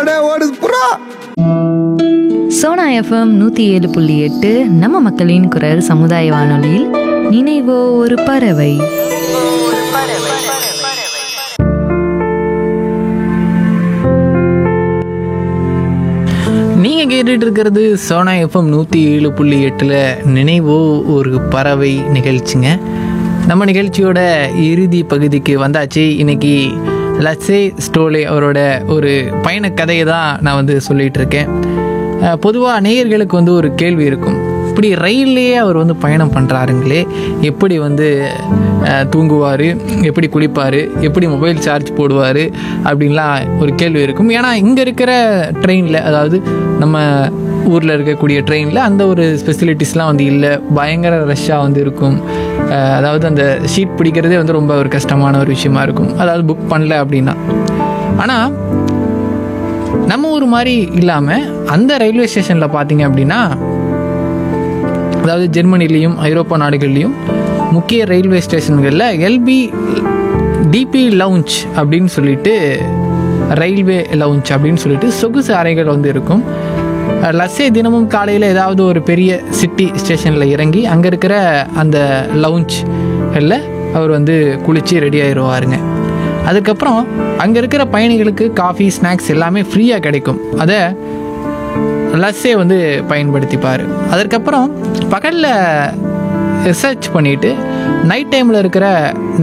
ஓடுடா ஓடுது புறா சோனா எஃப்எம் நூற்றி ஏழு புள்ளி எட்டு நம்ம மக்களின் குரல் சமுதாய வானொலியில் நினைவோ ஒரு பறவை நீங்கள் கேட்டுட்டு இருக்கிறது சோனா எஃப்எம் நூற்றி ஏழு புள்ளி எட்டில் நினைவோ ஒரு பறவை நிகழ்ச்சிங்க நம்ம நிகழ்ச்சியோட இறுதி பகுதிக்கு வந்தாச்சு இன்னைக்கு லட்சே ஸ்டோலே அவரோட ஒரு பயண கதையை தான் நான் வந்து சொல்லிட்டு இருக்கேன் பொதுவாக நேயர்களுக்கு வந்து ஒரு கேள்வி இருக்கும் இப்படி ரயில்லையே அவர் வந்து பயணம் பண்ணுறாருங்களே எப்படி வந்து தூங்குவார் எப்படி குளிப்பார் எப்படி மொபைல் சார்ஜ் போடுவார் அப்படின்லாம் ஒரு கேள்வி இருக்கும் ஏன்னா இங்கே இருக்கிற ட்ரெயினில் அதாவது நம்ம ஊரில் இருக்கக்கூடிய ட்ரெயினில் அந்த ஒரு ஃபெசிலிட்டிஸ்லாம் வந்து இல்லை பயங்கர ரஷ்ஷாக வந்து இருக்கும் அஹ் அதாவது அந்த ஷீட் பிடிக்கிறதே வந்து ரொம்ப ஒரு கஷ்டமான ஒரு விஷயமா இருக்கும் அதாவது புக் பண்ணல அப்படின்னா ஆனால் நம்ம ஊர் மாதிரி இல்லாமல் அந்த ரயில்வே ஸ்டேஷனில் பார்த்தீங்க அப்படின்னா அதாவது ஜெர்மனிலையும் ஐரோப்பா நாடுகள்லையும் முக்கிய ரயில்வே ஸ்டேஷன்களில் எல்பி டிபி லவுஞ்ச் அப்படின்னு சொல்லிட்டு ரயில்வே லவுஞ்ச் அப்படின்னு சொல்லிட்டு சொகுசு அறைகள் வந்து இருக்கும் லஸ்ஸே தினமும் காலையில் ஏதாவது ஒரு பெரிய சிட்டி ஸ்டேஷனில் இறங்கி அங்கே இருக்கிற அந்த லவுஞ்சில் அவர் வந்து குளித்து ரெடி ஆயிடுவாருங்க அதுக்கப்புறம் அங்கே இருக்கிற பயணிகளுக்கு காஃபி ஸ்நாக்ஸ் எல்லாமே ஃப்ரீயாக கிடைக்கும் அதை லஸ்ஸே வந்து பயன்படுத்திப்பார் அதற்கப்புறம் பகலில் ரிசர்ச் பண்ணிவிட்டு நைட் டைமில் இருக்கிற